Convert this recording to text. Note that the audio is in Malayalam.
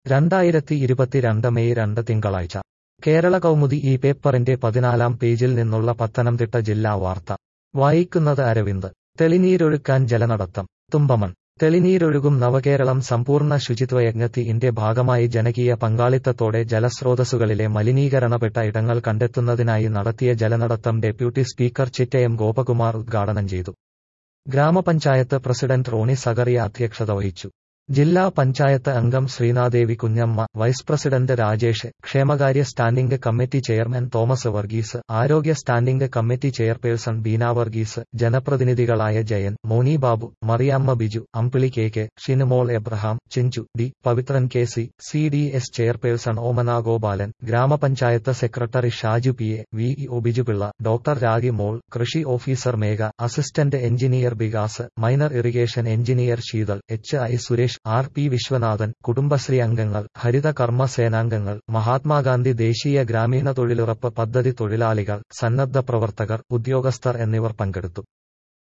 രണ്ടായിരത്തി ഇരുപത്തിരണ്ട് മെയ് രണ്ട് തിങ്കളാഴ്ച കേരള കൗമുദി ഈ പേപ്പറിന്റെ പതിനാലാം പേജിൽ നിന്നുള്ള പത്തനംതിട്ട ജില്ലാ വാർത്ത വായിക്കുന്നത് അരവിന്ദ് തെളിനീരൊഴുക്കാൻ ജലനടത്തം തുമ്പമൺ തെളിനീരൊഴുകും നവകേരളം സമ്പൂർണ്ണ ശുചിത്വയജ്ഞത്തിന്റെ ഭാഗമായി ജനകീയ പങ്കാളിത്തത്തോടെ ജലസ്രോതസ്സുകളിലെ മലിനീകരണപ്പെട്ട ഇടങ്ങൾ കണ്ടെത്തുന്നതിനായി നടത്തിയ ജലനടത്തം ഡെപ്യൂട്ടി സ്പീക്കർ ചിറ്റയം ഗോപകുമാർ ഉദ്ഘാടനം ചെയ്തു ഗ്രാമപഞ്ചായത്ത് പ്രസിഡന്റ് റോണി സഗറിയ അധ്യക്ഷത വഹിച്ചു ജില്ലാ പഞ്ചായത്ത് അംഗം ശ്രീനാദേവി കുഞ്ഞമ്മ വൈസ് പ്രസിഡന്റ് രാജേഷ് ക്ഷേമകാര്യ standing committee chairman Thomas Varghese ആരോഗ്യ standing committee chairperson Beena Varghese ജനപ്രതിനിധികളായ Jayan Moni Babu Mariamma Biju Ambili K K Shinumol Abraham Chinchu D Pavithran K C C D S chairperson Omana Gopalan ഗ്രാമപഞ്ചായത്ത് secretary Shaju P A V E O Bijupillai doctor Ragimol കൃഷി officer Megha assistant engineer Bikas minor irrigation engineer Sheethal H I Suresh R P Viswanathan Kudumbashree അംഗങ്ങൾ ഹരിത കർമ്മ സേനാംഗങ്ങൾ മഹാത്മാഗാന്ധി ദേശീയ ഗ്രാമീണ തൊഴിലുറപ്പ് പദ്ധതി തൊഴിലാളികൾ സന്നദ്ധ പ്രവർത്തകർ ഉദ്യോഗസ്ഥർ എന്നിവർ പങ്കെടുത്തു